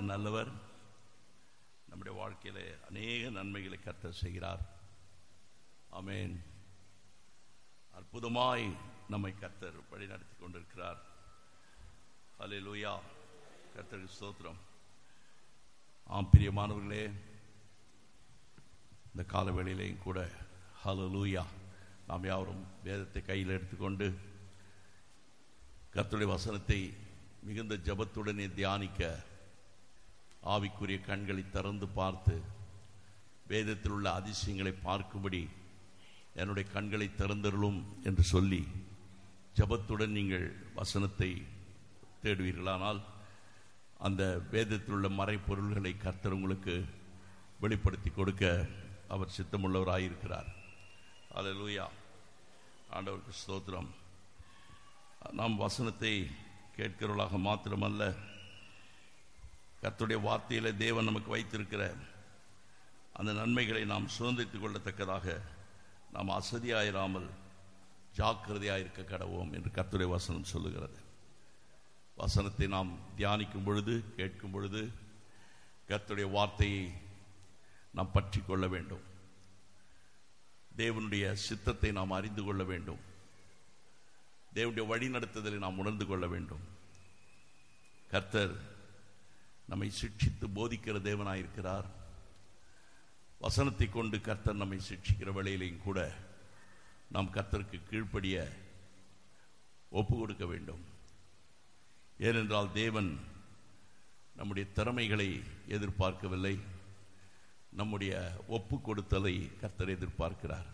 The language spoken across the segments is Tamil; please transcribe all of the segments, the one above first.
நல்லவர் நம்முடைய வாழ்க்கையிலே அநேக நன்மைகளை கத்த செய்கிறார் ஆமென் அற்புதமாய் நம்மை கத்தர் வழிநடத்தி கொண்டிருக்கிறார் ஹalleluya கர்த்தருக்கு ஸ்தோத்திரம் ஆம் பிரியமானவர்களே இந்த காலவேளையிலையும் கூட ஹalleluya நாம் யாவரும் வேதத்தை கையில் எடுத்துக்கொண்டு கர்த்தருடைய வசனத்தை மிகுந்த ஜபத்துடனே தியானிக்க ஆவிக்குரிய கண்களை திறந்து பார்த்து வேதத்தில் உள்ள அதிசயங்களை பார்க்கும்படி என்னுடைய கண்களை திறந்தருளும் என்று சொல்லி ஜபத்துடன் நீங்கள் வசனத்தை தேடுவீர்களானால் அந்த வேதத்தில் உள்ள மறைப்பொருள்களை கர்த்தர் உங்களுக்கு வெளிப்படுத்தி கொடுக்க அவர் சித்தமுள்ளவராயிருக்கிறார் அல்லேலூயா ஆண்டவருக்கு ஸ்தோத்திரம் நாம் வசனத்தை கேட்கிறவர்களாக மாத்திரமல்ல கர்த்தருடைய வார்த்தையில தேவன் நமக்கு வைத்திருக்கிற அந்த நன்மைகளை நாம் சுதந்திரித்துக் கொள்ளத்தக்கதாக நாம் அசதியாயிராமல் ஜாக்கிரதையாயிருக்க கடவோம் என்று கர்த்தருடைய வசனம் சொல்லுகிறது வசனத்தை நாம் தியானிக்கும் பொழுது கேட்கும் பொழுது கர்த்தருடைய வார்த்தையை நாம் பற்றி கொள்ள வேண்டும் தேவனுடைய சித்தத்தை நாம் அறிந்து கொள்ள வேண்டும் தேவனுடைய வழி நடத்துதலை நாம் உணர்ந்து கொள்ள வேண்டும் கர்த்தர் நம்மை சிக்ஷித்து போதிக்கிற தேவனாயிருக்கிறார் வசனத்தை கொண்டு கர்த்தர் நம்மை சிக்ஷிக்கிற வேளையிலையும் கூட நாம் கர்த்தருக்கு கீழ்ப்படிய ஒப்பு கொடுக்க வேண்டும் ஏனென்றால் தேவன் நம்முடைய திறமைகளை எதிர்பார்க்கவில்லை நம்முடைய ஒப்பு கொடுத்தலை கர்த்தர் எதிர்பார்க்கிறார்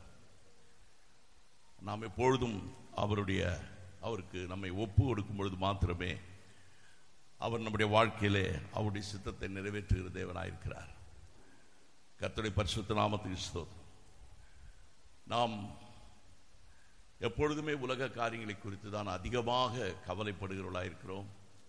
நாம் எப்பொழுதும் அவருடைய அவருக்கு நம்மை ஒப்பு கொடுக்கும் பொழுது மாத்திரமே அவர் நம்முடைய வாழ்க்கையிலே அவருடைய சித்தத்தை நிறைவேற்றுகிற தேவனாயிருக்கிறார் கர்த்தருடைய பரிசுத்த நாமத்துக்கு ஸ்தோத்திரம் நாம் எப்பொழுதுமே உலக காரியங்களை குறித்து தான் அதிகமாக கவலைப்படுகிறவர்களாயிருக்கிறோம்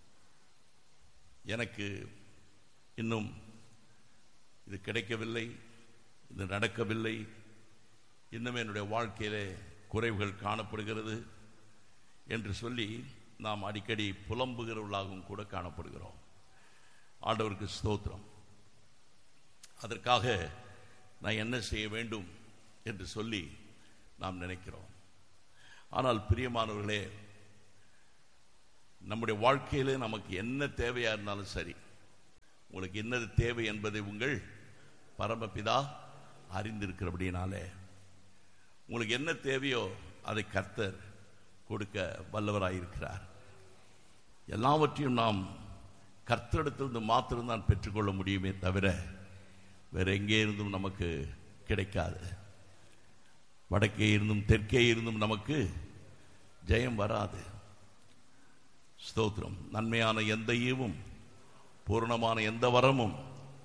எனக்கு இன்னும் இது கிடைக்கவில்லை இது நடக்கவில்லை இன்னும் என்னுடைய வாழ்க்கையிலே குறைவுகள் காணப்படுகிறது என்று சொல்லி நாம் அடிக்கடி புலம்புகிறவர்களாகவும் கூட காணப்படுகிறோம் ஆண்டவருக்கு ஸ்தோத்திரம் அதற்காக நான் என்ன செய்ய வேண்டும் என்று சொல்லி நாம் நினைக்கிறோம் ஆனால் பிரியமானவர்களே நம்முடைய வாழ்க்கையிலே நமக்கு என்ன தேவையா இருந்தாலும் சரி உங்களுக்கு என்னது தேவை என்பதை உங்கள் பரமபிதா அறிந்திருக்கிறபடினாலே உங்களுக்கு என்ன தேவையோ அதை கர்த்தர் கொடுக்க வல்லவராயிருக்கிறார் எல்லாவற்றையும் நாம் கர்த்தரிடத்திலிருந்து மாத்திரம்தான் பெற்றுக்கொள்ள முடியுமே தவிர வேற எங்கே இருந்தும் நமக்கு கிடைக்காது வடக்கே இருந்தும் தெற்கே இருந்தும் நமக்கு ஜெயம் வராது ஸ்தோத்திரம் நன்மையான எந்த ஈவும் பூர்ணமான எந்த வரமும்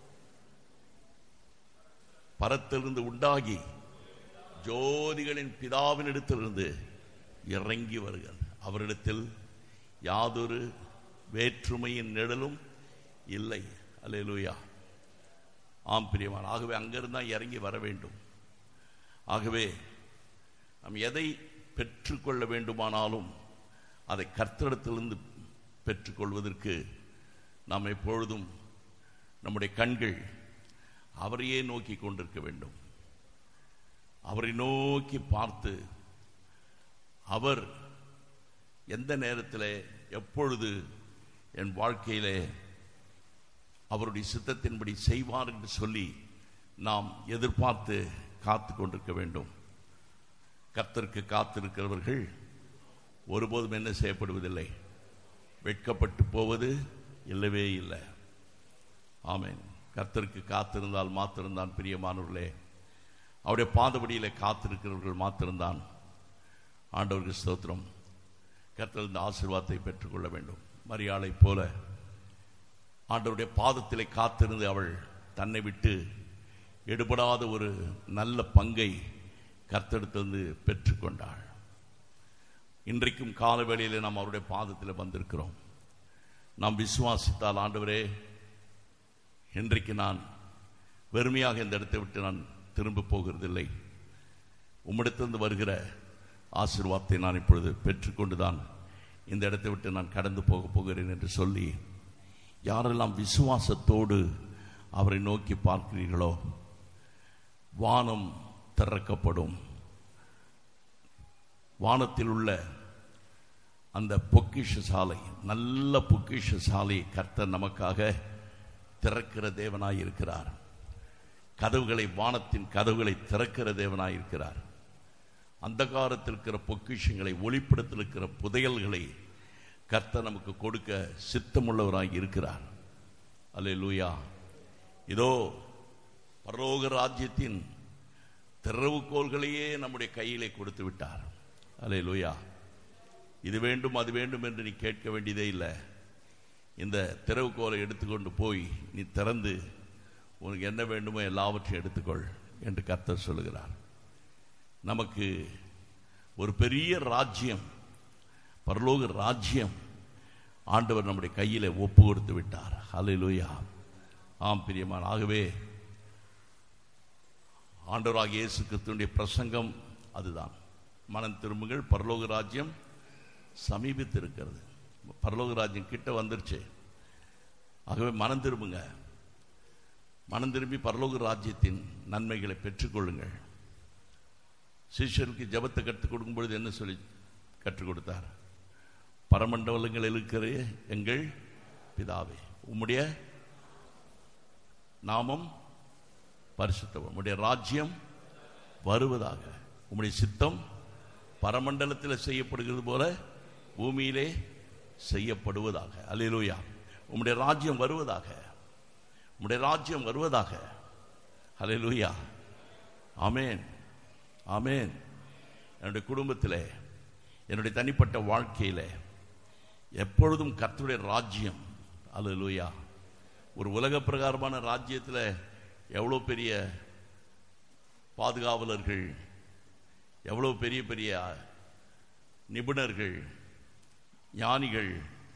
பரத்திலிருந்து உண்டாகி ஜோதிகளின் பிதாவினிடத்திலிருந்து இறங்கி வருகிறது அவரிடத்தில் யாதொரு வேற்றுமையின் நிழலும் இல்லை அல்லேலூயா ஆம் பிரியமான ஆகவே அங்கிருந்து தான் இறங்கி வர வேண்டும் ஆகவே நாம் எதை பெற்றுக்கொள்ள வேண்டுமானாலும் அதை கர்த்தரிடத்திலிருந்து பெற்றுக்கொள்வதற்கு நாம் எப்பொழுதும் நம்முடைய கண்கள் அவரையே நோக்கி கொண்டிருக்க வேண்டும் அவரை நோக்கி பார்த்து அவர் எந்த நேரத்தில் எப்பொழுது என் வாழ்க்கையிலே அவருடைய சித்தத்தின்படி செய்வார் என்று சொல்லி நாம் எதிர்பார்த்து காத்து கொண்டிருக்க வேண்டும் கர்த்தருக்கு காத்திருக்கிறவர்கள் ஒருபோதும் என்ன செய்யப்படுவதில்லை வெட்கப்பட்டு போவது இல்லவே இல்லை ஆமேன் கர்த்தருக்கு காத்திருந்தால் மாத்திருந்தான் பிரியமானவர்களே அவருடைய பாதபடியில் காத்திருக்கிறவர்கள் மாத்திருந்தான் ஆண்டவருக்கு ஸ்தோத்திரம் கர்த்தர் இந்த ஆசீர்வாதத்தை பெற்றுக்கொள்ள வேண்டும் மரியாளை போல ஆண்டவருடைய பாதத்திலே காத்திருந்து அவள் தன்னை விட்டு எடுபடாத ஒரு நல்ல பங்கை கர்த்தெடுத்திருந்து பெற்றுக்கொண்டாள் இன்றைக்கும் காலவேளையில் நாம் அவருடைய பாதத்தில் வந்திருக்கிறோம் நாம் விசுவாசித்தால் ஆண்டவரே இன்றைக்கு நான் வெறுமையாக இந்த இடத்தை விட்டு நான் திரும்ப போகிறதில்லை உம்மிடத்திலிருந்து வருகிற ஆசீர்வாதத்தை நான் இப்பொழுது பெற்றுக்கொண்டுதான் இந்த இடத்தை விட்டு நான் கடந்து போக போகிறேன் என்று சொல்லி யாரெல்லாம் விசுவாசத்தோடு அவரை நோக்கி பார்க்கிறீர்களோ வானம் திறக்கப்படும் வானத்தில் உள்ள அந்த பொக்கிஷ சாலை நல்ல பொக்கிஷ சாலையை கர்த்தர் நமக்காக திறக்கிற தேவனாய் இருக்கிறார் கதவுகளை வானத்தின் கதவுகளை திறக்கிற தேவனாய் இருக்கிறார் அந்தகாரத்தில் இருக்கிற பொக்கிஷங்களை ஒளிப்படத்தில் இருக்கிற புதையல்களை கர்த்தர் நமக்கு கொடுக்க சித்தமுள்ளவராய் இருக்கிறார் அல்லே லூயா இதோ பரலோக ராஜ்யத்தின் திறவுகோள்களையே நம்முடைய கையிலே கொடுத்து விட்டார் அல்லே லூயா இது வேண்டும் அது வேண்டும் என்று நீ கேட்க வேண்டியதே இல்லை இந்த திறவுகோலை எடுத்துக்கொண்டு போய் நீ திறந்து உனக்கு என்ன வேண்டுமோ எல்லாவற்றையும் எடுத்துக்கொள் என்று கர்த்தர் சொல்லுகிறார் நமக்கு ஒரு பெரிய ராஜ்யம் பரலோக ராஜ்யம் ஆண்டவர் நம்முடைய கையில் ஒப்பு கொடுத்து விட்டார் ஹalleluya ஆம் பிரியமான ஆகவே ஆண்டவராக இயேசு கிறிஸ்துடைய பிரசங்கம் அதுதான் மனம் திரும்புங்கள் பரலோக ராஜ்யம் சமீபித்து இருக்கிறது பரலோக ராஜ்யம் கிட்ட வந்துருச்சு ஆகவே மனம் திரும்புங்க மனம் திரும்பி பரலோக ராஜ்யத்தின் நன்மைகளை பெற்றுக்கொள்ளுங்கள் சிஷ்யருக்கு ஜபத்தை கற்றுக் கொடுக்கும் பொழுது என்ன சொல்லி கற்றுக் கொடுத்தார் பரமண்டலங்கள் இருக்கிற எங்கள் பிதாவே உம்முடைய நாமம் பரிசுத்தம் உம்முடைய ராஜ்யம் வருவதாக உம்முடைய சித்தம் பரமண்டலத்தில் செய்யப்படுகிறது போல பூமியிலே செய்யப்படுவதாக அல்லேலூயா உம்முடைய ராஜ்யம் வருவதாக உம்முடைய ராஜ்யம் வருவதாக அல்லேலூயா ஆமேன் ஆமேன் என்னுடைய குடும்பத்தில் என்னுடைய தனிப்பட்ட வாழ்க்கையில் எப்பொழுதும் கர்த்தருடைய ராஜ்யம் அல்லேலூயா ஒரு உலக பிரகாரமான ராஜ்யத்தில் எவ்வளோ பெரிய பாதுகாவலர்கள் எவ்வளோ பெரிய பெரிய நிபுணர்கள் ஞானிகள்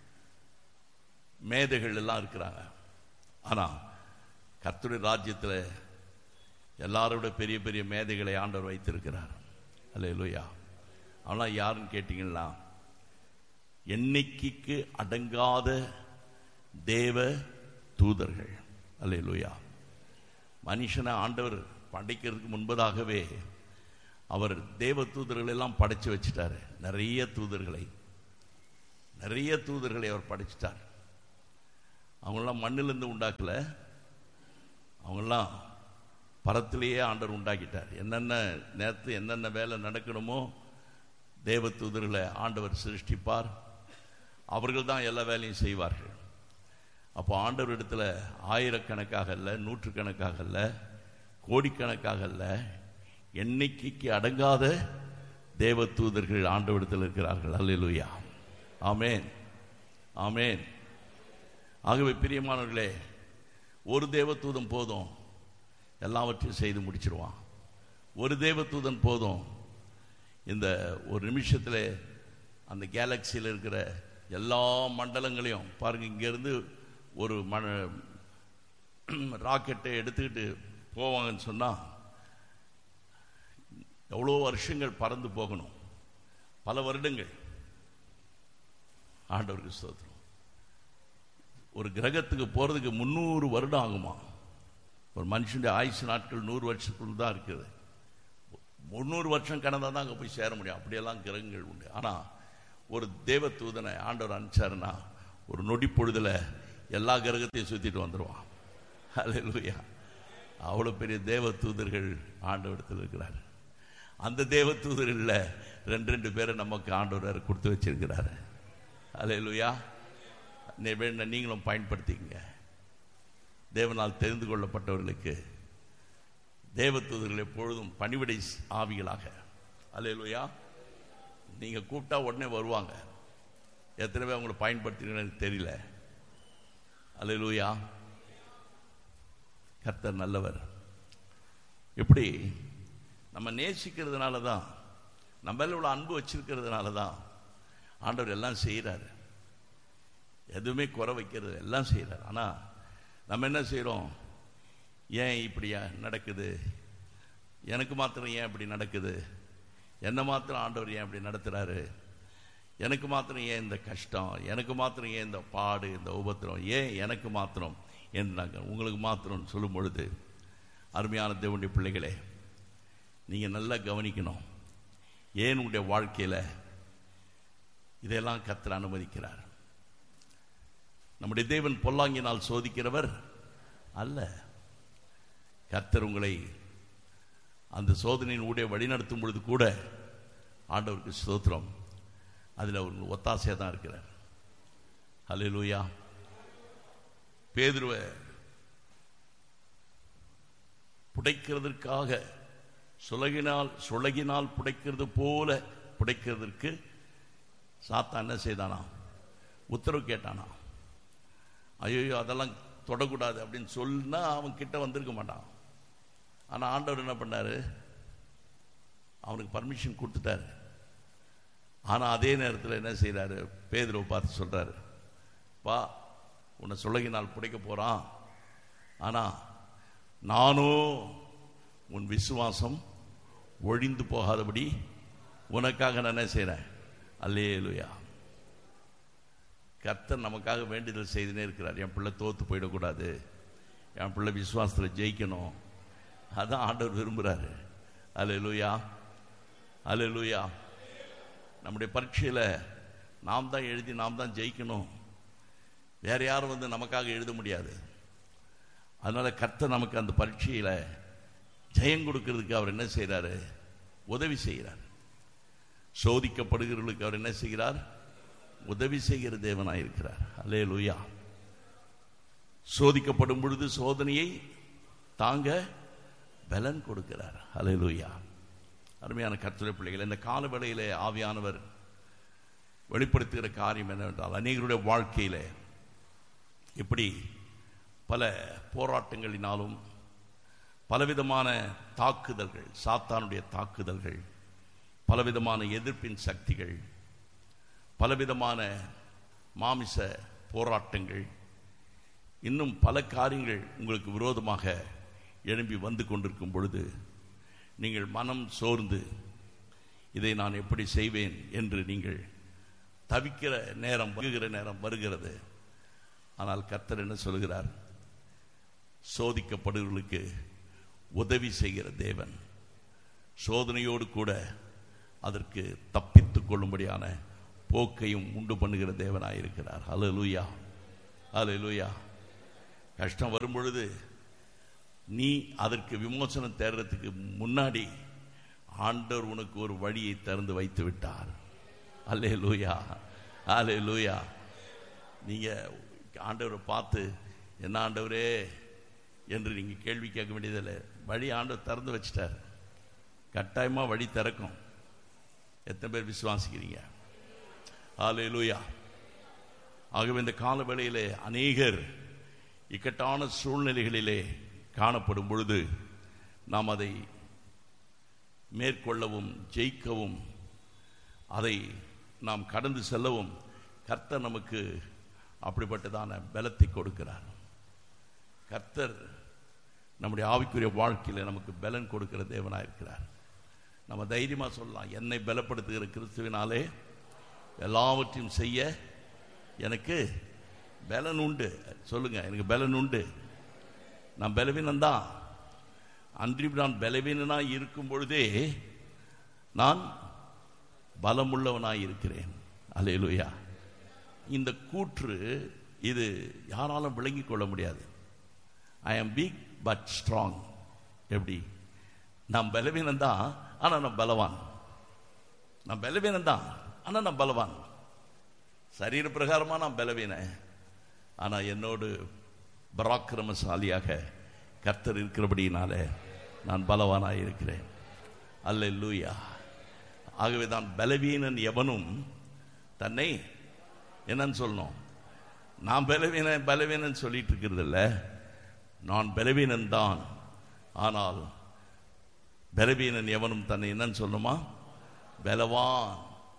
மேதைகள் எல்லாம் இருக்கிறாங்க ஆனால் கர்த்தருடைய ராஜ்யத்தில் எல்லாரோட பெரிய பெரிய மேதைகளை ஆண்டவர் வைத்திருக்கிறார் அல்ல லூயா ஆனால் யாருன்னு கேட்டிங்கன்னா எண்ணிக்கைக்கு அடங்காத தேவ தூதர்கள் அல்ல லூயா மனுஷனை ஆண்டவர் படைக்கிறதுக்கு முன்பதாகவே அவர் தேவ தூதர்கள் எல்லாம் படைச்சு வச்சிட்டாரு நிறைய தூதர்களை நிறைய தூதர்களை அவர் படைச்சிட்டார் அவங்களாம் மண்ணிலிருந்து உண்டாக்கல அவங்கெல்லாம் பரத்திலேயே ஆண்டவர் உண்டாக்கிட்டார் என்னென்ன நேரத்து என்னென்ன வேலை நடக்கணுமோ தேவ தூதர்களை ஆண்டவர் சிருஷ்டிப்பார் அவர்கள் தான் எல்லா வேலையும் செய்வார்கள் அப்போ ஆண்டவர் இடத்துல ஆயிரக்கணக்காக அல்ல நூற்றுக்கணக்காக அல்ல கோடிக்கணக்காக அல்ல எண்ணிக்கைக்கு அடங்காத தேவ தூதர்கள் ஆண்டவரிடத்தில் இருக்கிறார்கள் அல்லேலூயா ஆமேன் ஆமேன் ஆகவே பிரியமானவர்களே ஒரு தேவதூதன் போதும் எல்லாவற்றையும் செய்து முடிச்சிருவான் ஒரு தேவதூதன் போதும் இந்த ஒரு நிமிஷத்தில் அந்த கேலக்சியில் இருக்கிற எல்லா மண்டலங்களையும் பாருங்க இங்கேருந்து ஒரு மண ராக்கெட்டை எடுத்துக்கிட்டு போவாங்கன்னு சொன்னால் எவ்வளோ வருஷங்கள் பறந்து போகணும் பல வருடங்கள் ஆண்டவருக்கு ஸ்தோத்திரம் ஒரு கிரகத்துக்கு போகிறதுக்கு முந்நூறு வருடம் ஆகுமா ஒரு மனுஷனுடைய ஆயுசு நாட்கள் நூறு வருஷத்துக்குள் தான் இருக்குது முந்நூறு வருஷம் கடந்தால் தான் அங்கே போய் சேர முடியும் அப்படியெல்லாம் கிரகங்கள் உண்டு ஆனால் ஒரு தேவ தூதனை ஆண்டவர் அனுப்பிச்சாருன்னா ஒரு நொடி பொழுதில் எல்லா கிரகத்தையும் சுற்றிட்டு வந்துடுவான் அல்லேலூயா அவ்வளோ பெரிய தேவ தூதர்கள் ஆண்டவரத்தில் இருக்கிறார் அந்த தேவ தூதர்களில் ரெண்டு ரெண்டு பேரை நமக்கு ஆண்டவர் கொடுத்து வச்சிருக்கிறாரு அல்லேலூயா நீ வேணா நீங்களும் பயன்படுத்திக்கங்க தேவனால் தெரிந்து கொள்ளப்பட்டவர்களுக்கு தேவதூதர்கள் எப்பொழுதும் பணிவிடை ஆவிகளாக அல்லேலூயா நீங்கள் கூப்பிட்டா உடனே வருவாங்க எத்தனை பேர் அவங்களை பயன்படுத்தினீங்கன்னு எனக்கு தெரியல அல்லேலூயா கர்த்தர் நல்லவர் எப்படி நம்ம நேசிக்கிறதுனால தான் நம்ம இவ்வளோ அன்பு வச்சிருக்கிறதுனால தான் ஆண்டவர் எல்லாம் செய்கிறாரு எதுவுமே குறை வைக்கிறது எல்லாம் செய்கிறார் ஆனால் நம்ம என்ன செய்கிறோம் ஏன் இப்படி நடக்குது எனக்கு மாத்திரம் ஏன் இப்படி நடக்குது என்ன மாத்திரம் ஆண்டவர் ஏன் இப்படி நடத்துகிறாரு எனக்கு மாத்திரம் ஏன் இந்த கஷ்டம் எனக்கு மாத்திரம் ஏன் இந்த பாடு இந்த உபத்திரம் ஏன் எனக்கு மாத்திரம் என்று நாங்கள் உங்களுக்கு மாத்திரம் சொல்லும் பொழுது அருமையான தேவனுடைய பிள்ளைகளே நீங்கள் நல்லா கவனிக்கணும் ஏன் உங்களுடைய வாழ்க்கையில் இதெல்லாம் கத்தர் அனுமதிக்கிறார் நம்முடைய தேவன் பொல்லாங்கினால் சோதிக்கிறவர் அல்ல கர்த்தர் உங்களை அந்த சோதனையின் ஊடே வழிநடத்தும் பொழுது கூட ஆண்டவருக்கு ஸ்தோத்திரம் அதில் அவர் ஒத்தாசையாக தான் இருக்கிறார் ஹலே லூயா பேதுருவ புடைக்கிறதற்காக சுலகினால் சுலகினால் புடைக்கிறது போல புடைக்கிறதற்கு சாத்தா என்ன செய்தானா உத்தரவு கேட்டானா ஐயோ அதெல்லாம் தொடக்கூடாது அப்படின்னு சொன்னா அவன் கிட்ட வந்திருக்க மாட்டான் ஆனால் ஆண்டவர் என்ன பண்ணாரு அவனுக்கு பர்மிஷன் கொடுத்துட்டாரு ஆனால் அதே நேரத்தில் என்ன செய்கிறாரு பேதுருவை பார்த்து சொல்கிறாரு வா உன்னை சுலகினால் புடைக்க போகிறான் ஆனால் நானும் உன் விசுவாசம் ஒழிந்து போகாதபடி உனக்காக நான் என்ன செய்கிறேன் அல்லேலுயா கர்த்தர் நமக்காக வேண்டுதல் செய்துனே இருக்கிறார் என் பிள்ளை தோத்து போயிடக்கூடாது என் பிள்ளை விசுவாசத்தில் ஜெயிக்கணும் அதான் ஆண்டவர் விரும்புகிறாரு அல்ல லூயா அல்ல லூயா நம்முடைய பரீட்சையில் நாம் தான் எழுதி நாம் தான் ஜெயிக்கணும் வேற யாரும் வந்து நமக்காக எழுத முடியாது அதனால கர்த்தர் நமக்கு அந்த பரீட்சையில் ஜெயம் கொடுக்கறதுக்கு அவர் என்ன செய்கிறாரு உதவி செய்கிறார் சோதிக்கப்படுகிறவர்களுக்கு அவர் என்ன செய்கிறார் உதவி செய்கிற தேவனாய் இருக்கிறார் அலே லூயா சோதிக்கப்படும் பொழுது சோதனையை தாங்க பலன் கொடுக்கிறார் அலே லூயா அருமையான கர்த்தரை பிள்ளைகள் இந்த காலவேளையிலே ஆவியானவர் வெளிப்படுத்துகிற காரியம் என்னவென்றால் அநேகருடைய வாழ்க்கையில இப்படி பல போராட்டங்களினாலும் பலவிதமான தாக்குதல்கள் சாத்தானுடைய தாக்குதல்கள் பலவிதமான எதிர்ப்பின் சக்திகள் பலவிதமான மாமிச போராட்டங்கள் இன்னும் பல காரியங்கள் உங்களுக்கு விரோதமாக எழும்பி வந்து கொண்டிருக்கும் பொழுது நீங்கள் மனம் சோர்ந்து இதை நான் எப்படி செய்வேன் என்று நீங்கள் தவிக்கிற நேரம் வருகிற நேரம் வருகிறது ஆனால் கர்த்தர் என்ன சொல்கிறார் சோதிக்கப்படுவர்களுக்கு உதவி செய்கிற தேவன் சோதனையோடு கூட அதற்கு தப்பித்துக் கொள்ளும்படியான போக்கையும் உண்டு பண்ணுகிற தேவனாய் இருக்கிறார் அலு லூயா அலு லூயா கஷ்டம் வரும் பொழுது நீ அதற்கு விமோசனம் தேடுறதுக்கு முன்னாடி ஆண்டவர் உனக்கு ஒரு வழியை திறந்து வைத்து விட்டார் அல்லே லூயா அலே லூயா நீங்க ஆண்டவரை பார்த்து என்ன ஆண்டவரே என்று நீங்க கேள்வி கேட்க வேண்டியதில்லை வழி ஆண்டவர் திறந்து வச்சிட்டார் கட்டாயமா வழி திறக்கும் எத்தனை பேர் விசுவாசிக்கிறீங்க ஆலே லூயா ஆகவே இந்த கால வேளையிலே அநேகர் இக்கட்டான சூழ்நிலைகளிலே காணப்படும் பொழுது நாம் அதை மேற்கொள்ளவும் ஜெயிக்கவும் அதை நாம் கடந்து செல்லவும் கர்த்தர் நமக்கு அப்படிப்பட்டதான பலத்தை கொடுக்கிறார் கர்த்தர் நம்முடைய ஆவிக்குரிய வாழ்க்கையில் நமக்கு பலன் கொடுக்கிற தேவனாக இருக்கிறார் நம்ம தைரியமாக சொல்லலாம் என்னை பலப்படுத்துகிற கிறிஸ்துவினாலே எல்லாவற்றையும் செய்ய எனக்கு பலன் உண்டு சொல்லுங்க எனக்கு பலன் உண்டு நான் பலவீனந்தான் அன்றி நான் பலவீனனாய் இருக்கும் பொழுதே நான் பலமுள்ளவனாய் இருக்கிறேன் அலையலுயா இந்த கூற்று இது யாராலும் விளங்கிக் கொள்ள முடியாது ஐ ஆம் வீக் பட் ஸ்ட்ராங் எப்படி நான் பலவீனம் தான் ஆனால் நான் பலவான் நான் பலவீனம் தான் ஆனால் நான் பலவான் சரீர பிரகாரமாக நான் பலவீனன் ஆனால் என்னோடு பராக்கிரமசாலியாக கர்த்தர் இருக்கிறபடியினால நான் பலவானாக இருக்கிறேன் அல்ல லூயா ஆகவே தான் பலவீனன் எவனும் தன்னை என்னன்னு சொல்லணும் நான் பலவீனன் பலவீனன் சொல்லிட்டு இருக்கிறது இல்லை நான் பலவீனன் தான் ஆனால் பலவீனன் எவனும் தன்னை என்னன்னு சொல்லணுமா பலவான்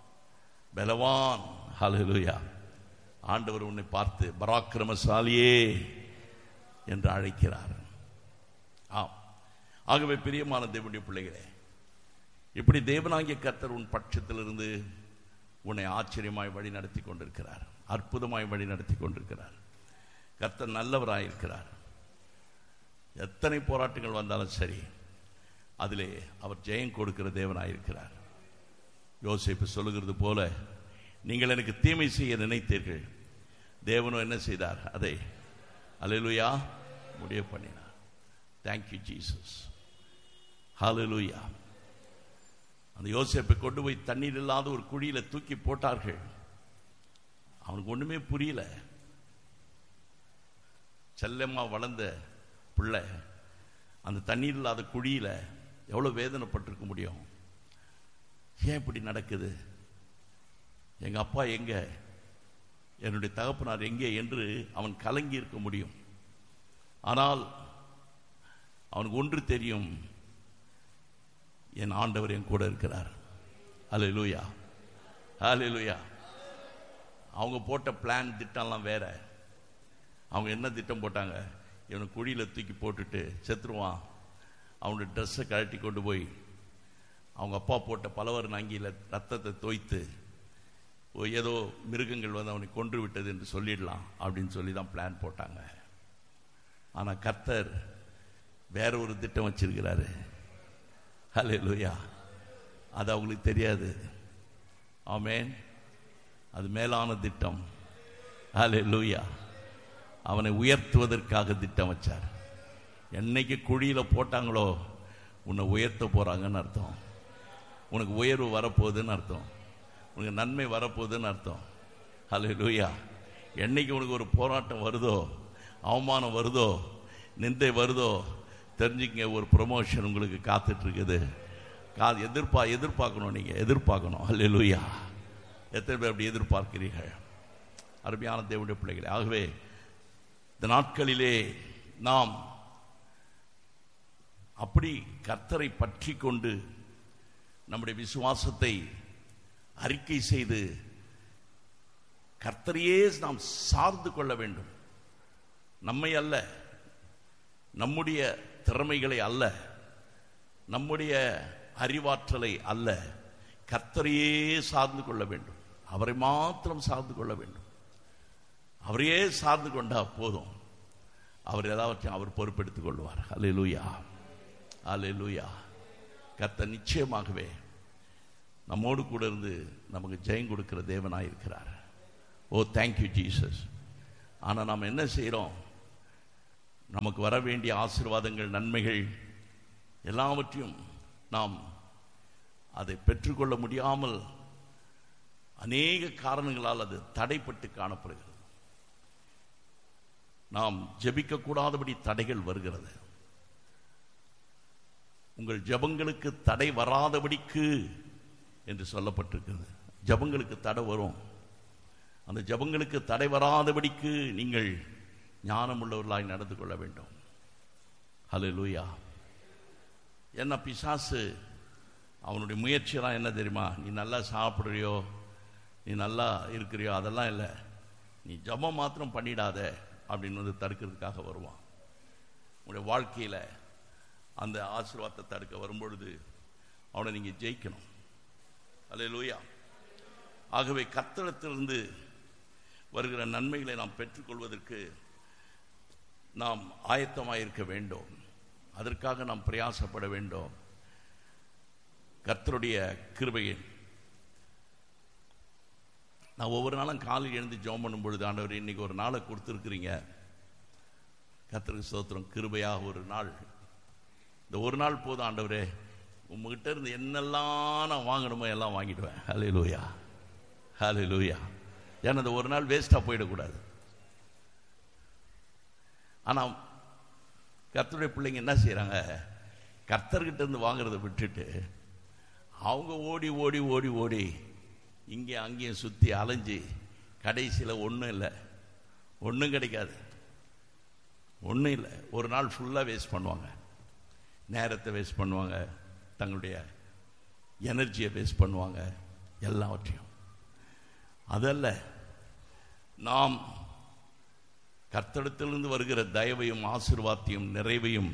பலவான் ஹalleluya ஆண்டவர் உன்னை பார்த்து பராக்கிரமசாலியே என்று அழைக்கிறார் ஆம் ஆகவே பிரியமான தேவனுடைய பிள்ளைகளே இப்படி தேவனாகிய கர்த்தர் உன் பட்சத்திலிருந்து உன்னை ஆச்சரியமாய் வழி நடத்தி கொண்டிருக்கிறார் அற்புதமாய் வழி நடத்தி கொண்டிருக்கிறார் கர்த்தர் நல்லவராயிருக்கிறார் எத்தனை போராட்டங்கள் வந்தாலும் சரி அதிலே அவர் ஜெயம் கொடுக்கிற தேவனாயிருக்கிறார் யோசிப்பு சொல்லுகிறது போல நீங்கள் எனக்கு தீமை செய்ய நினைத்தீர்கள் தேவனும் என்ன செய்தார் அதை அலையிலுயா முடிய பண்ணினார் தேங்க்யூ ஜீசஸ் ஹalleluya அந்த யோசேப்பை கொண்டு போய் தண்ணீர் இல்லாத ஒரு குழியில தூக்கி போட்டார்கள் அவனுக்கு ஒண்ணுமே புரியல செல்லம்மா வளர்ந்த பிள்ளை அந்த தண்ணீர் இல்லாத குழியில எவ்வளவு வேதனைப்பட்டிருக்க முடியும் ஏன் இப்படி நடக்குது எங்க அப்பா எங்க என்னுடைய தகப்பனார் எங்கே என்று அவன் கலங்கி இருக்க முடியும் ஆனால் அவனுக்கு ஒன்று தெரியும் என் ஆண்டவர் என் கூட இருக்கிறார் அலே லூயா அலே லூயா அவங்க போட்ட பிளான் திட்டம்லாம் வேற அவங்க என்ன திட்டம் போட்டாங்க இவனை குழியில் தூக்கி போட்டுட்டு செத்துருவான் அவனுடைய ட்ரெஸ்ஸை கழட்டி கொண்டு போய் அவங்க அப்பா போட்ட பலவர் நங்கியில் ரத்தத்தை தோய்த்து ஓ, ஏதோ மிருகங்கள் வந்து அவனை கொன்று விட்டது என்று சொல்லிடலாம் அப்படின்னு சொல்லி தான் பிளான் போட்டாங்க ஆனால் கர்த்தர் வேற ஒரு திட்டம் வச்சிருக்கிறாரு ஹலே லூயா அது அவங்களுக்கு தெரியாது ஆமேன் அது மேலான திட்டம் ஹலே லூயா அவனை உயர்த்துவதற்காக திட்டம் வச்சார் என்னைக்கு குழியில் போட்டாங்களோ உன்னை உயர்த்த போகிறாங்கன்னு அர்த்தம் உனக்கு உயர்வு வரப்போகுதுன்னு அர்த்தம் உனக்கு நன்மை வரப்போகுதுன்னு அர்த்தம் ஹலே லூயா என்னைக்கு உனக்கு ஒரு போராட்டம் வருதோ அவமானம் வருதோ நிந்தை வருதோ தெரிஞ்சுக்கங்க ஒரு ப்ரொமோஷன் உங்களுக்கு காத்துட்டு இருக்குது கா எதிர்பா எதிர்பார்க்கணும் நீங்கள் எதிர்பார்க்கணும் ஹலே லூயா எத்தனை பேர் அப்படி எதிர்பார்க்கிறீர்கள் அருமையான தேவனுடைய பிள்ளைகளே ஆகவே இந்த நாட்களிலே நாம் அப்படி கர்த்தரை பற்றி கொண்டு நம்முடைய விசுவாசத்தை அறிக்கை செய்து கர்த்தரையே நாம் சார்ந்து கொள்ள வேண்டும் நம்மை அல்ல நம்முடைய திறமைகளை அல்ல நம்முடைய அறிவாற்றலை அல்ல கர்த்தரையே சார்ந்து கொள்ள வேண்டும் அவரை மாத்திரம் சார்ந்து கொள்ள வேண்டும் அவரையே சார்ந்து கொண்டா போதும் அவர் எல்லாவற்றையும் அவர் பொறுப்பெடுத்துக் கொள்வார் அல்ல லூயா அல்ல லூயா கர்த்தர் நிச்சயமாகவே நம்மோடு கூட இருந்து நமக்கு ஜெயம் கொடுக்கிற தேவனாய் இருக்கிறார் ஓ தேங்க்யூ ஜீசஸ் ஆனால் நாம் என்ன செய்கிறோம் நமக்கு வர வேண்டிய ஆசீர்வாதங்கள் நன்மைகள் எல்லாவற்றையும் நாம் அதை பெற்றுக்கொள்ள முடியாமல் அநேக காரணங்களால் அது தடைப்பட்டு காணப்படுகிறது நாம் ஜெபிக்க கூடாதபடி தடைகள் வருகிறது உங்கள் ஜெபங்களுக்கு தடை வராதபடிக்கு என்று சொல்லப்பட்டிருக்கிறது ஜெபங்களுக்கு தடை வரும் அந்த ஜெபங்களுக்கு தடை வராதபடிக்கு நீங்கள் ஞானமுள்ளவர்களாய் நடந்து கொள்ள வேண்டும் ஹலோ லூயா என்ன பிசாசு அவனுடைய முயற்சியெல்லாம் என்ன தெரியுமா நீ நல்லா சாப்பிட்றியோ நீ நல்லா இருக்கிறியோ அதெல்லாம் இல்லை நீ ஜபம் மாத்திரம் பண்ணிடாத அப்படின்னு வந்து தடுக்கிறதுக்காக வருவான் உங்களுடைய வாழ்க்கையில் அந்த ஆசீர்வாதத்தை தடுக்க வரும்பொழுது அவனை நீங்கள் ஜெயிக்கணும் அல்ல லூயா ஆகவே கத்தளத்திலிருந்து வருகிற நன்மைகளை நாம் பெற்றுக்கொள்வதற்கு நாம் ஆயத்தமாக இருக்க வேண்டும் அதற்காக நாம் பிரயாசப்பட வேண்டும் கர்த்தருடைய கிருபையை நான் ஒவ்வொரு நாளும் காலையில் எழுந்து ஜோம் பண்ணும் பொழுது ஆண்டவர் இன்னைக்கு ஒரு நாளை கொடுத்துருக்குறீங்க கர்த்தருக்கு ஸ்தோத்திரம் கிருபையாக ஒரு நாள் இந்த ஒரு நாள் போதும் ஆண்டவரே உங்ககிட்ட இருந்து என்னெல்லாம் நான் வாங்கணுமோ எல்லாம் வாங்கிடுவேன் ஹலே லூயா ஹலே லூயா ஏன்னா இந்த ஒரு நாள் வேஸ்ட்டாக போயிடக்கூடாது ஆனால் கர்த்தருடைய பிள்ளைங்க என்ன செய்கிறாங்க கர்த்தர்கிட்ட இருந்து வாங்குறதை விட்டுட்டு அவங்க ஓடி ஓடி ஓடி ஓடி இங்கே அங்கேயும் சுற்றி அலைஞ்சு கடைசியில் ஒன்றும் இல்லை ஒன்றும் கிடைக்காது ஒன்றும் இல்லை ஒரு நாள் ஃபுல்லாக வேஸ்ட் பண்ணுவாங்க நேரத்தை வேஸ்ட் பண்ணுவாங்க தங்களுடைய எனர்ஜியை வேஸ்ட் பண்ணுவாங்க எல்லாவற்றையும் அதல்ல நாம் கர்த்தடத்திலிருந்து வருகிற தயவையும் ஆசிர்வாத்தையும் நிறைவையும்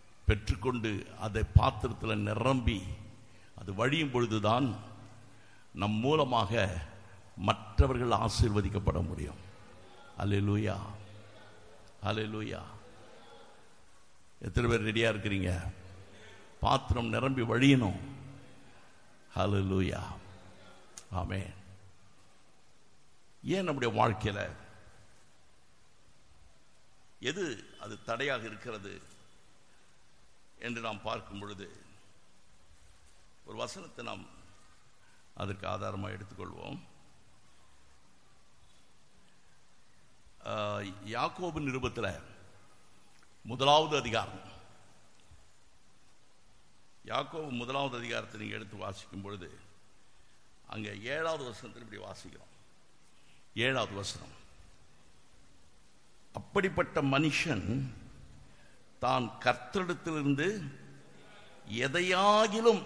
பெற்றுக்கொண்டு அதை பாத்திரத்தில் நிரம்பி அது வழியும் பொழுதுதான் நம் மூலமாக மற்றவர்கள் ஆசீர்வதிக்கப்பட முடியும் அல்லேலூயா அல்லேலூயா எத்தனை பேர் ரெடியா இருக்கிறீங்க பாத்திரம் நிரம்பி வழியணும் ஹalleluya ஆமென் ஏன் நம்முடைய வாழ்க்கையில எது அது தடையாக இருக்கிறது என்று நாம் பார்க்கும் பொழுது ஒரு வசனத்தை நாம் அதற்கு ஆதாரமாக எடுத்துக்கொள்வோம் ஆஹ், யாக்கோபு நிருபத்தில் முதலாவது அதிகாரம் யாக்கோபு முதலாவது அதிகாரத்தை நீங்கள் எடுத்து வாசிக்கும் பொழுது அங்கே ஏழாவது வசனத்தில் இப்படி வாசிக்கிறோம் ஏழாவது வசனம் அப்படிப்பட்ட மனுஷன் தான் கர்த்தரிடத்திலிருந்து எதையாகிலும்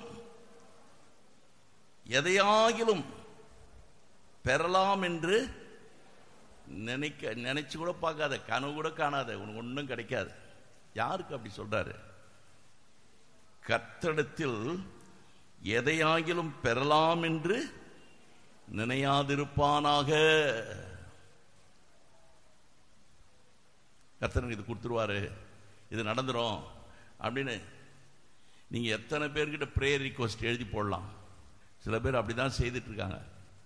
எதையாகிலும் பெறலாம் என்று நினைக்க நினைச்சு கூட பார்க்காத கனவு கூட காணாத உனக்கு ஒன்றும் கிடைக்காது யாருக்கு அப்படி சொல்றாரு கர்த்தரிடத்தில் எதையாகிலும் பெறலாம் என்று நினையாதிருப்பானாக கர்த்தனுக்கு இது கொடுத்துருவாரு இது நடந்துரும் அப்படின்னு நீங்க எத்தனை பேர்கிட்ட ப்ரேயர் ரிக்வஸ்ட் எழுதி போடலாம் சில பேர் அப்படிதான் செய்துட்டு இருக்காங்க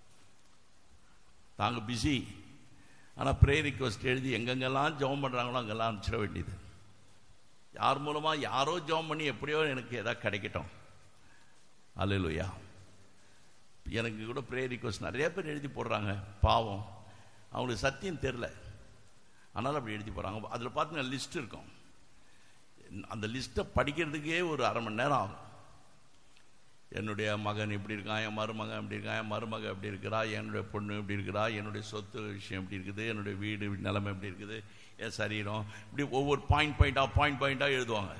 தாங்க பிஸி ஆனால் ப்ரேயர் ரிக்வஸ்ட் எழுதி எங்கெங்கெல்லாம் ஜெபம் பண்ணுறாங்களோ அங்கெல்லாம் அனுப்பிச்சிட வேண்டியது யார் மூலமாக யாரோ ஜெபம் பண்ணி எப்படியோ எனக்கு எதாவது கிடைக்கட்டும் அல்லேலூயா எனக்கு கூட ப்ரேயர் ரிக்வஸ்ட் நிறைய பேர் எழுதி போடுறாங்க பாவம் அவங்களுக்கு சத்தியம் தெரில அதனால் அப்படி எழுதி போகிறாங்க அதில் பார்த்தீங்கன்னா லிஸ்ட் இருக்கும் அந்த லிஸ்ட்டை படிக்கிறதுக்கே ஒரு அரை மணி நேரம் ஆகும் என்னுடைய மகன் இப்படி இருக்கான் என் மருமகன் இப்படி இருக்கான் என் மருமக இப்படி இருக்கிறா என்னுடைய பொண்ணு இப்படி இருக்கிறா என்னுடைய சொத்து விஷயம் இப்படி இருக்குது என்னுடைய வீடு நிலைமை எப்படி இருக்குது என் சரீரம் இப்படி ஒவ்வொரு பாயிண்ட் பாயிண்டாக பாயிண்ட் பாயிண்டாக எழுதுவாங்க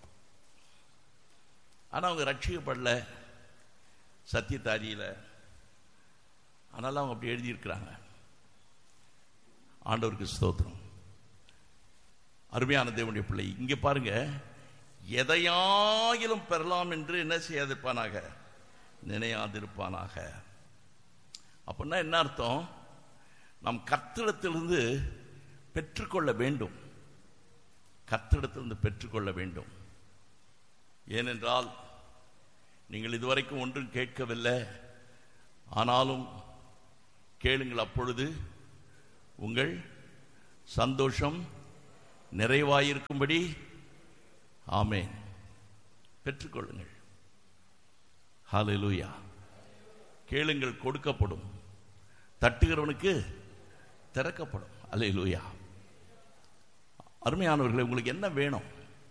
ஆனால் அவங்க ரட்சிக்கப்படல சத்தியத்தை அறியல ஆனாலும் அவங்க அப்படி எழுதியிருக்கிறாங்க ஆண்டவருக்கு ஸ்தோத்திரம் அருமையான தேவனுடைய பிள்ளை இங்கே பாருங்க எதையாயிலும் பெறலாம் என்று என்ன செய்யாதிருப்பானாக நினையாதிருப்பானாக அப்படின்னா என்ன அர்த்தம் நாம் கர்த்தரிடத்திலிருந்து பெற்றுக்கொள்ள வேண்டும் கர்த்தரிடத்திலிருந்து பெற்றுக்கொள்ள வேண்டும் ஏனென்றால் நீங்கள் இதுவரைக்கும் ஒன்றும் கேட்கவில்லை ஆனாலும் கேளுங்கள் அப்பொழுது உங்கள் சந்தோஷம் நிறைவாயிருக்கும்படி ஆமென் பெற்றுக்கொள்ளுங்கள் ஹalleluya கேளுங்கள் கொடுக்கப்படும் தட்டுகிறவனுக்கு திறக்கப்படும் அல்லேலூயா அருமையானவர்களே உங்களுக்கு என்ன வேணும்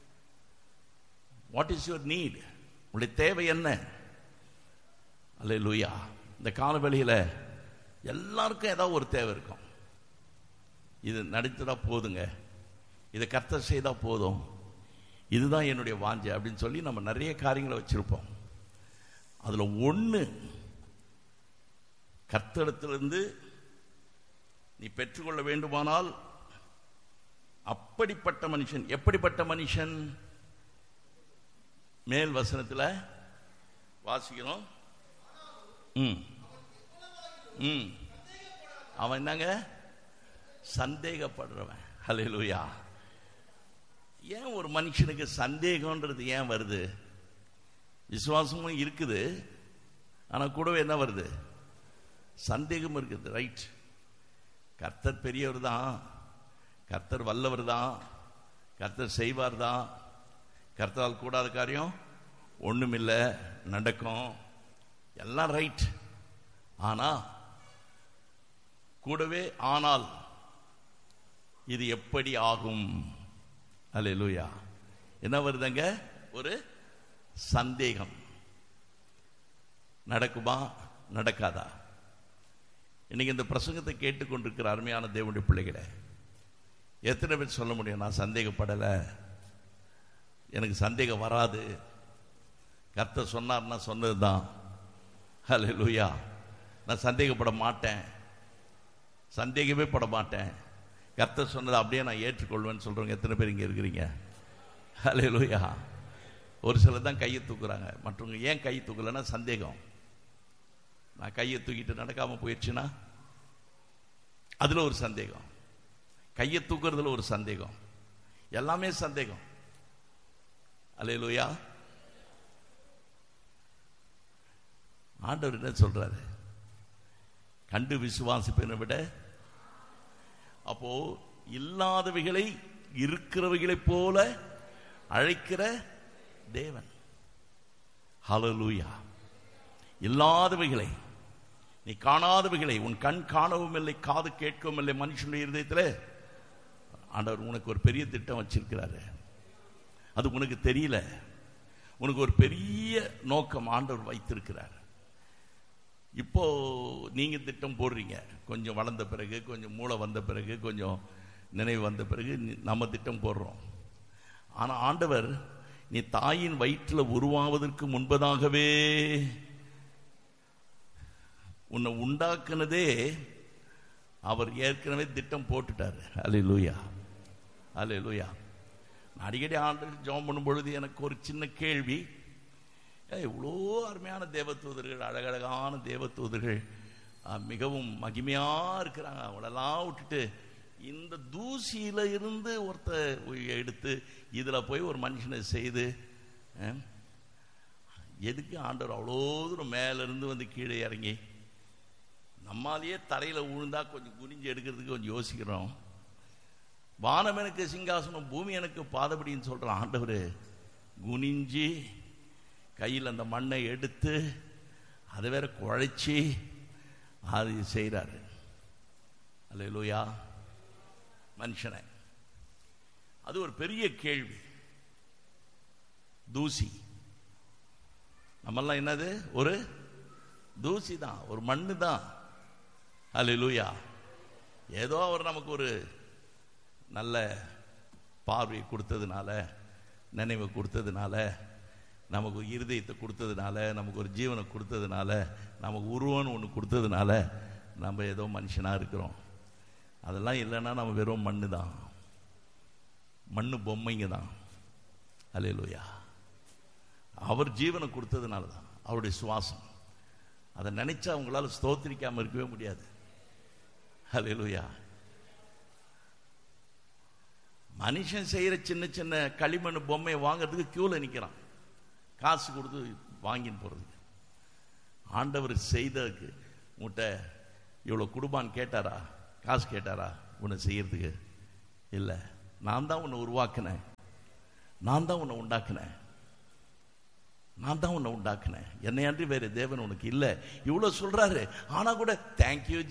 வாட் இஸ் யுவர் நீட் உங்களுடைய தேவை என்ன அல்லேலூயா இந்த காலவெளியில் எல்லாருக்கும் ஏதாவது ஒரு தேவை இருக்கும் இது நடித்ததா போதுங்க இதை கர்த்தர் செய்தா போதும் இதுதான் என்னுடைய வாஞ்சை அப்படின்னு சொல்லி நம்ம நிறைய காரியங்களை வச்சிருப்போம் அதுல ஒண்ணு கர்த்தரிடத்திலிருந்து நீ பெற்றுக்கொள்ள வேண்டுமானால் அப்படிப்பட்ட மனுஷன் எப்படிப்பட்ட மனுஷன் மேல் வசனத்தில் வாசிக்கிறோம் ம் ம் அவன் என்னங்க சந்தேகப்படுறவன் ஹalleluya ஏன் ஒரு மனுஷனுக்கு சந்தேகம்ன்றது ஏன் வருது விசுவாசமும் இருக்குது ஆனா கூடவே என்ன வருது சந்தேகம் இருக்குது ரைட் கர்த்தர் பெரியவர் தான் கர்த்தர் வல்லவர் தான் கர்த்தர் செய்வார் தான் கர்த்தரால் கூடாத காரியம் ஒண்ணுமில்லை நடக்கும் எல்லாம் ரைட் ஆனா கூடவே ஆனால் இது எப்படி ஆகும் அல்லேலூயா என்ன வருதுங்க ஒரு சந்தேகம் நடக்குமா நடக்காதா இன்னைக்கு இந்த பிரசங்கத்தை கேட்டுக்கொண்டிருக்கிற அருமையான தேவனுடைய பிள்ளைகளை எத்தனை பேர் சொல்ல முடியும் நான் சந்தேகப்படலை எனக்கு சந்தேகம் வராது கர்த்தர் சொன்னார்னா சொன்னதுதான் ஹalleluya நான் சந்தேகப்பட மாட்டேன் சந்தேகமே பட மாட்டேன் கர்த்தர் சொன்னதை அப்படியே நான் ஏற்றுக்கொள்வேன்னு சொல்றவங்க எத்தனை பேர் இங்க இருக்கிறீங்க ஹalleluya ஒரு சிலர் தான் கையை தூக்குறாங்க மற்றவங்க ஏன் கை தூக்கலைன்னா சந்தேகம் நான் கையை தூக்கிட்டு நடக்காம போயிடுச்சுன்னா அதுல ஒரு சந்தேகம் கையை தூக்குறதுல ஒரு சந்தேகம் எல்லாமே சந்தேகம் அல்லேலூயா ஆண்டவர் என்ன சொல்றாரு கண்டு விசுவாசிப்பதை விட அப்போ இல்லாதவைகளை இருக்கிறவைகளைப் போல அழைக்கிற தேவன் ஹalleluya இல்லாதவைகளை நீ காணாதவைகளை உன் கண் காணவும் இல்லை காது கேட்கவும் இல்லை மனுஷனுடைய இருதயத்தில் ஆண்டவர் உனக்கு ஒரு பெரிய திட்டம் வச்சிருக்கிறாரு அது உனக்கு தெரியல உனக்கு ஒரு பெரிய நோக்கம் ஆண்டவர் வைத்திருக்கிறார் இப்போ நீங்க திட்டம் போடுறீங்க கொஞ்சம் வளர்ந்த பிறகு கொஞ்சம் மூளை வந்த பிறகு கொஞ்சம் நினைவு வந்த பிறகு நி- நம்ம திட்டம் போடுறோம் ஆனா ஆண்டவர் நீ தாயின் வயிற்றில் உருவாவதற்கு முன்பதாகவே உன்னை உண்டாக்குனதே அவர் ஏற்கனவே திட்டம் போட்டுட்டாரு அலே லூயா அலே லூயா நான் அடிக்கடி ஆண்டு ஜெபம் பண்ணும் பொழுது எனக்கு ஒரு சின்ன கேள்வி ஏய், இவ்வளோ அருமையான தேவதூதர்கள் அழகழகான தேவதூதர்கள் ஆ, மிகவும் மகிமையா இருக்கிறாங்க அவங்களெல்லாம் விட்டுட்டு இந்த தூசியில இருந்து ஒருத்த எடுத்து இதுல போய் ஒரு மனுஷனை செய்து ஆ, எதுக்கு ஆண்டவர் அவ்வளோ தூரம் மேல இருந்து வந்து கீழே இறங்கி நம்மாலேயே தரையில விழுந்தா கொஞ்சம் குனிஞ்சு எடுக்கிறதுக்கு கொஞ்சம் யோசிக்கிறோம் வானம் எனக்கு சிங்காசனம் பூமி எனக்கு பாதபடின்னு சொல்ற ஆண்டவர் குனிஞ்சு கையில் அந்த மண்ணை எடுத்து அதை வேற குழைச்சி அது செய்கிறாரு அல்லேலூயா மனுஷனை அது ஒரு பெரிய கேள்வி தூசி நம்மெல்லாம் என்னது ஒரு தூசி தான் ஒரு மண்ணு தான் அல்லேலூயா ஏதோ அவர் நமக்கு ஒரு நல்ல பார்வையை கொடுத்ததுனால நினைவை கொடுத்ததுனால நமக்கு இருதயத்தை கொடுத்ததுனால நமக்கு ஒரு ஜீவனை கொடுத்ததுனால நமக்கு உருவம்னு ஒன்று கொடுத்ததுனால நம்ம ஏதோ மனுஷனாக இருக்கிறோம் அதெல்லாம் இல்லைன்னா நம்ம வெறும் மண்ணு தான் மண்ணு பொம்மைங்க தான் அலையலூயா அவர் ஜீவனை கொடுத்ததுனால தான் அவருடைய சுவாசம் அதை நினைச்சா அவங்களால ஸ்தோத்திரிக்காம இருக்கவே முடியாது அலையலூயா மனுஷன் செய்யற சின்ன சின்ன களிமண் பொம்மையை வாங்குறதுக்கு கியூல நிக்கிறான் காசு கொடுத்து வாங்கின்னு போறதுக்கு ஆண்டவர் செய்ததுக்கு உன்கிட்ட இவ்வளவு குடும்பான்னு கேட்டாரா காசு கேட்டாரா உன்னை செய்யறதுக்கு இல்லை நான் தான் உன்னை உருவாக்கினேன் நான் தான் உன்னை உண்டாக்கினேன் நான் தான் உன்னை உண்டாக்கினேன் என்னை அன்றி வேற தேவன் உனக்கு இல்லை இவ்வளவு சொல்றாரு ஆனா கூட தேங்க்யூ